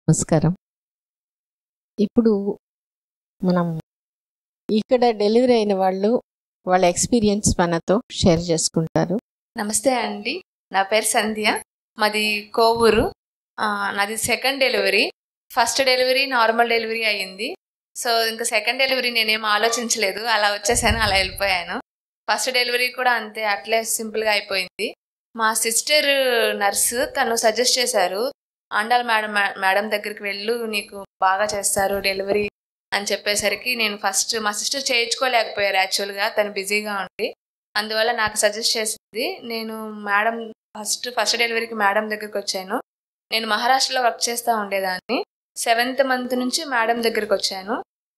నమస్కారం ఇప్పుడు మనం ఇక్కడ డెలివరీ అయిన వాళ్ళు వాళ్ళ ఎక్స్పీరియన్స్ మనతో షేర్ చేసుకుంటారు నమస్తే అండి నా పేరు సంధ్య మాది కోవూరు ఆ, నాది second delivery first delivery normal delivery అయ్యింది సో ఇంకా సెకండ్ డెలివరీ నేనేం ఆలోచించలేదు అలా వచ్చేసాను అలా వెళ్ళిపోయాను ఫస్ట్ డెలివరీ కూడా అంతే అట్లే సింపుల్గా అయిపోయింది మా సిస్టర్ నర్సు తను సజెస్ట్ చేశారు ఆండాల్ మేడం మేడం దగ్గరికి వెళ్ళు నీకు బాగా చేస్తారు డెలివరీ అని చెప్పేసరికి నేను ఫస్ట్ మా సిస్టర్ చేయించుకోలేకపోయారు యాక్చువల్గా తను బిజీగా ఉండి అందువల్ల నాకు సజెస్ట్ చేసింది నేను మేడం ఫస్ట్ ఫస్ట్ డెలివరీకి మేడం దగ్గరికి వచ్చాను నేను మహారాష్ట్రలో వర్క్ చేస్తూ ఉండేదాన్ని సెవెంత్ మంత్ నుంచి మేడం దగ్గరికి వచ్చాను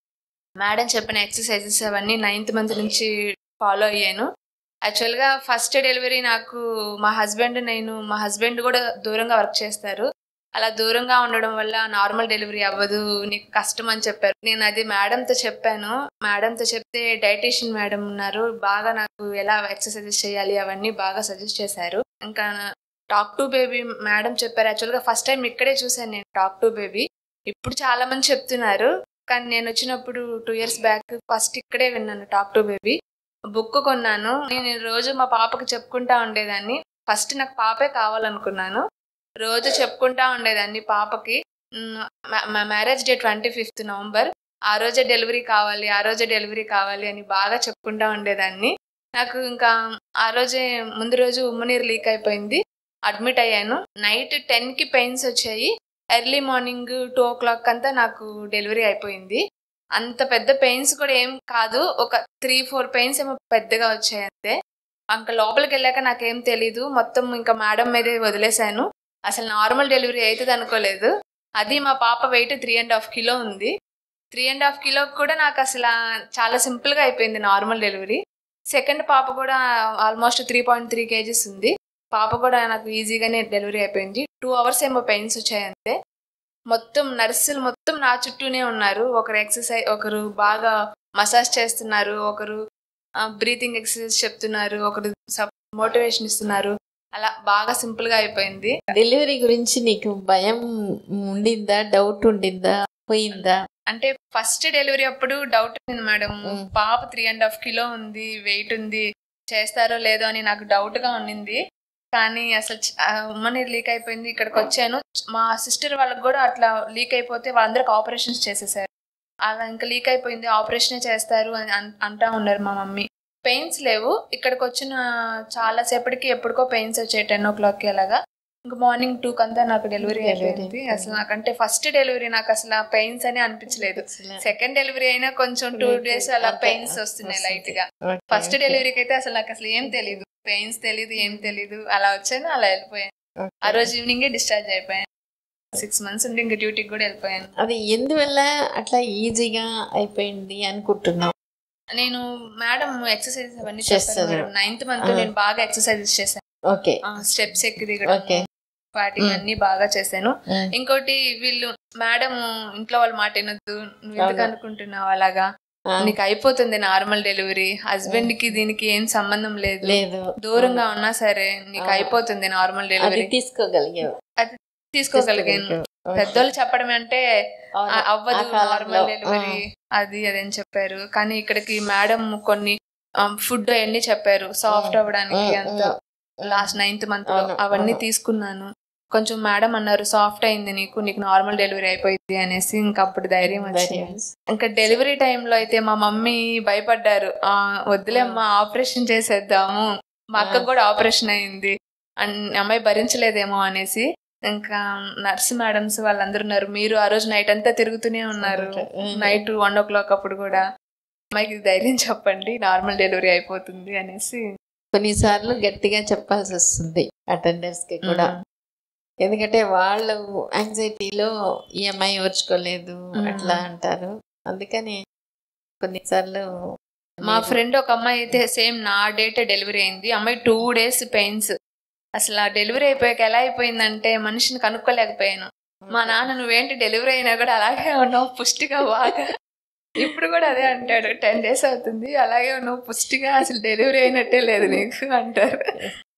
మేడం చెప్పిన ఎక్సర్సైజెస్ అవన్నీ నైన్త్ మంత్ నుంచి ఫాలో అయ్యాను యాక్చువల్గా ఫస్ట్ డెలివరీ నాకు మా హస్బెండ్ నేను మా హస్బెండ్ కూడా దూరంగా వర్క్ చేస్తారు అలా దూరంగా ఉండడం వల్ల నార్మల్ డెలివరీ అవ్వదు నీకు కష్టం అని చెప్పారు నేను అది మేడంతో చెప్పాను మేడంతో చెప్తే డైటీషియన్ మేడం ఉన్నారు బాగా నాకు ఎలా ఎక్సర్సైజెస్ చేయాలి అవన్నీ బాగా సజెస్ట్ చేశారు ఇంకా టాక్ టు బేబీ మేడం చెప్పారు యాక్చువల్గా ఫస్ట్ టైం ఇక్కడే చూశాను నేను టాక్ టు బేబీ ఇప్పుడు చాలా మంది చెప్తున్నారు కానీ నేను వచ్చినప్పుడు టూ ఇయర్స్ బ్యాక్ ఫస్ట్ ఇక్కడే విన్నాను టాక్ టు బేబీ బుక్ కొన్నాను నేను రోజు మా పాపకి చెప్పుకుంటా ఉండేదాన్ని ఫస్ట్ నాకు పాపే కావాలనుకున్నాను రోజు చెప్పుకుంటా ఉండేదాన్ని పాపకి మ్, మా- మా marriage day twenty fifth November ఆ రోజే డెలివరీ కావాలి ఆ రోజే డెలివరీ కావాలి అని బాగా చెప్పుకుంటా ఉండేదాన్ని నాకు ఇంకా ఆ రోజే ముందు రోజు ఉమ్మనీరు లీక్ అయిపోయింది అడ్మిట్ అయ్యాను నైట్ టెన్కి పెయిన్స్ వచ్చాయి early morning two o'clock అంతా నాకు డెలివరీ అయిపోయింది అంత పెద్ద పెయిన్స్ కూడా ఏం కాదు ఒక త్రీ ఫోర్ పెయిన్స్ ఏమో పెద్దగా వచ్చాయి అంతే ఇంకా లోపలికి వెళ్ళాక నాకేం తెలీదు మొత్తం ఇంకా మేడం మీదే వదిలేశాను అసలు నార్మల్ డెలివరీ అవుతుంది అనుకోలేదు అది మా పాప weight three and half kilo ఉంది త్రీ అండ్ హాఫ్ కిలో కూడా నాకు అసలు చాలా సింపుల్గా అయిపోయింది నార్మల్ డెలివరీ సెకండ్ పాప కూడా almost three point three KGs ఉంది పాప కూడా నాకు ఈజీగానే డెలివరీ అయిపోయింది టూ అవర్స్ ఏమో పెయిన్స్ వచ్చాయి అంతే మొత్తం నర్సులు మొత్తం నా చుట్టూనే ఉన్నారు ఒకరు ఎక్సర్సైజ్ ఒకరు బాగా మసాజ్ చేస్తున్నారు ఒకరు బ్రీతింగ్ ఎక్సర్సైజ్ చెప్తున్నారు ఒకరు మోటివేషన్ ఇస్తున్నారు అలా బాగా సింపుల్ గా అయిపోయింది డెలివరీ గురించి నీకు భయం ఉండిందా డౌట్ ఉండిందా పోయిందా అంటే ఫస్ట్ డెలివరీ అప్పుడు డౌట్ ఉంది మేడం మ్మ్. పాప త్రీ అండ్ హాఫ్ కిలో ఉంది వెయిట్ ఉంది చేస్తారో లేదో అని నాకు డౌట్ గా ఉండింది కానీ అసలు చ- ఆ ఉమ్మని లీక్ అయిపోయింది ఇక్కడికి వచ్చాను మా సిస్టర్ వాళ్ళకి కూడా అట్లా లీక్ అయిపోతే వాళ్ళందరికి ఆపరేషన్స్ చేసేసారు అలా ఇంకా లీక్ అయిపోయింది ఆపరేషనే చేస్తారు అని అన్- అంటా ఉన్నారు మా మమ్మీ పెయిన్స్ లేవు ఇక్కడికి వచ్చిన చాలా సేపటికి ఎప్పటికో పెయిన్స్ వచ్చాయి టెన్ ఓ క్లాక్కి అలాగా ఇంకా మార్నింగ్ టూ కంతా నాకు డెలివరీ Delivery అయిపోయింది అసలు నాకంటే ఫస్ట్ డెలివరీ నాకు అసలు ఆ పెయిన్స్ అని అనిపించలేదు సెకండ్ డెలివరీ అయినా కొంచెం టూ డేస్ అలా అంతే, పెయిన్స్ వస్తున్నాయి వస్తుంది. లైట్ గా Okay, ఫస్ట్ okay. డెలివరీకి అయితే అసలు నాకు అసలు ఏం తెలియదు పెయిన్స్ తెలియదు ఏం తెలియదు అలా వచ్చాను అలా వెళ్ళిపోయాను Okay. ఆ రోజు ఈవినింగ్ డిశ్చార్జ్ అయిపోయాను సిక్స్ మంత్స్ ఉండి ఇంకా డ్యూటీకి కూడా వెళ్ళిపోయాను అది ఎందువల్ల అట్లా ఈజీగా అయిపోయింది అనుకుంటున్నావు నేను మేడం ఎక్సర్సైజ్ అవన్నీ చేస్తారు. చేస్తాను నైన్త్ మంత్ ఆ. నేను బాగా ఎక్సర్సైజెస్ చేశాను ఓకే స్టెప్స్ ఎక్కి దిగడం ఓకే వాటి మ్మ్. అన్ని బాగా చేశాను ఇంకోటి వీళ్ళు మేడం ఇంట్లో వాళ్ళ మాట వినొద్దు నువ్వు ఎందుకు అవును. అనుకుంటున్నావు అలాగా నీకు అయిపోతుంది నార్మల్ డెలివరీ హస్బెండ్ కి దీనికి ఏం సంబంధం లేదు లేదు దూరంగా ఉన్నా సరే నీకు అవును. అయిపోతుంది నార్మల్ అది డెలివరీ తీసుకోగలిగావు తీసుకోగలిగాను తీసుకోగలిగావు. Okay. పెద్దోళ్ళు చెప్పడం అంటే అవును. "ఆ, అవ్వదు ఆ కాలంలో, నార్మల్ డెలివరీ అది అదని చెప్పారు కానీ ఇక్కడికి మేడం కొన్ని ఫుడ్ అవన్నీ చెప్పారు సాఫ్ట్ ఉమ్, అవ్వడానికి ఉమ్, అంత ఉమ్. లాస్ట్ నైన్త్ మంత్ లో అవును, అవన్నీ అవును. తీసుకున్నాను కొంచెం మేడం అన్నారు సాఫ్ట్ అయింది నీకు నీకు నార్మల్ డెలివరీ అయిపోయింది అనేసి ఇంకా అప్పుడు ధైర్యం వచ్చింది ధైర్యం. ఇంకా డెలివరీ టైంలో అయితే మా మమ్మీ భయపడ్డారు ఆ, వద్దులే అమ్మా ఆపరేషన్ చేసేద్దాము మా అక్కకు కూడా ఆపరేషన్ అయింది అన్- అమ్మాయి భరించలేదేమో అనేసి ఇంకా నర్స్ మేడమ్స్ వాళ్ళందరూ ఉన్నారు మీరు ఆ రోజు నైట్ అంతా తిరుగుతూనే ఉన్నారు ఉమ్. నైట్ వన్ ఓ క్లాక్ అప్పుడు కూడా అమ్మాయికి ధైర్యం చెప్పండి నార్మల్ డెలివరీ అయిపోతుంది అనేసి కొన్నిసార్లు గట్టిగా చెప్పాల్సి వస్తుంది అటెండర్స్ కి కూడా ఉమ్. ఎందుకంటే వాళ్ళు యాంగ్జైటీలో ఈఎంఐ ఓర్చుకోలేదు మ్మ్. అట్లా అంటారు అందుకని కొన్నిసార్లు మా మీరు- ఫ్రెండ్ ఒక అమ్మాయి అయితే సేమ్ నా డేటే డెలివరీ అయింది అమ్మాయి టూ డేస్ పెయిన్స్ అసలు ఆ డెలివరీ అయిపోయాక ఎలా అయిపోయిందంటే మనిషిని కనుక్కోలేకపోయాను మా నాన్న నువ్వేంటి డెలివరీ అయినా కూడా అలాగే ఉన్నావు పుష్టిగా బాగా ఇప్పుడు కూడా అదే అంటాడు టెన్ డేస్ అవుతుంది అలాగే ఉన్నావు పుష్టిగా అసలు డెలివరీ అయినట్టే లేదు నీకు అంటారు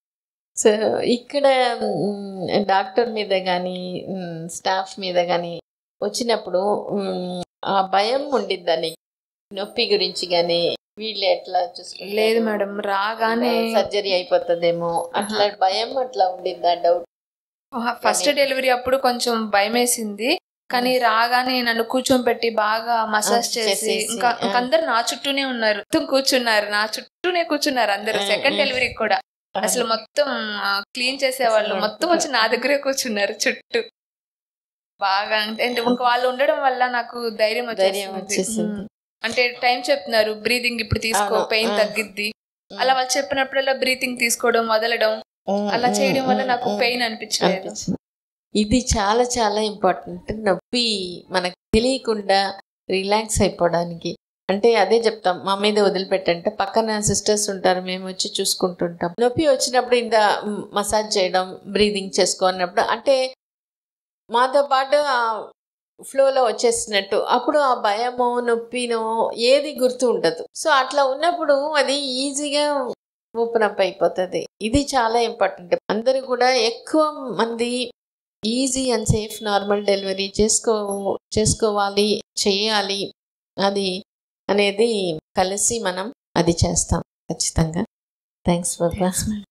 సో ఇక్కడ మ్, డాక్టర్ మీద కానీ స్టాఫ్ మీద కానీ వచ్చినప్పుడు మ్, ఆ భయం ఉండిద్దా నీకు నొప్పి గురించి కానీ వీళ్ళు ఎట్లా చూసుకుంటారు? లేదు మేడం రాగానే సర్జరీ అయిపోతుందేమో అట్లా భయం అట్లా ఉండిద్దా డౌట్ ఫస్ట్ డెలివరీ అప్పుడు కొంచెం భయం వేసింది కానీ రాగానే నన్ను కూర్చోబెట్టి బాగా మసాజ్ ఆ, చేసి చేసేసి, ఇంకా ఆ. ఇంకా అందరు నా చుట్టూనే ఉన్నారు మొత్తం కూర్చున్నారు నా చుట్టూనే కూర్చున్నారు అందరు ఆ, సెకండ్ ఆ. డెలివరీ కూడా అసలు మొత్తం క్లీన్ చేసేవాళ్ళు అసలు మొత్తం వచ్చి నా దగ్గరే కూర్చున్నారు చుట్టూ బాగా అంటే అంటే ఇంకా వాళ్ళు ఉండడం వల్ల నాకు ధైర్యం ధైర్యం వచ్చేసింది వచ్చేసింది ఉమ్. అంటే టైం చెప్తున్నారు బ్రీతింగ్ ఇప్పుడు తీసుకో అవును, పెయిన్ ఆ. తగ్గిద్ది అలా వాళ్ళు చెప్పినప్పుడల్లా బ్రీతింగ్ తీసుకోవడం వదలడం అలా చేయడం వల్ల నాకు పెయిన్ అనిపించలేదు అనిపించింది ఇది చాలా చాలా ఇంపార్టెంట్ నొప్పి మనకు తెలియకుండా రిలాక్స్ అయిపోవడానికి అంటే అదే చెప్తాం మా మీద వదిలిపెట్టంటే పక్కన సిస్టర్స్ ఉంటారు మేము వచ్చి చూసుకుంటుంటాం నొప్పి వచ్చినప్పుడు ఇంత మసాజ్ చేయడం బ్రీదింగ్ చేసుకో అన్నప్పుడు అంటే మాతో పాటు ఆ ఫ్లోలో వచ్చేసినట్టు అప్పుడు ఆ భయమో నొప్పినో ఏది గుర్తు ఉండదు సో అట్లా ఉన్నప్పుడు అది ఈజీగా ఓపెన్ అప్ అయిపోతుంది ఇది చాలా ఇంపార్టెంట్ అందరూ కూడా ఎక్కువ మంది easy and safe normal delivery చేసుకో చేసుకోవాలి చేయాలి అది అనేది కలిసి మనం అది చేస్తాం ఖచ్చితంగా థ్యాంక్స్ బాబా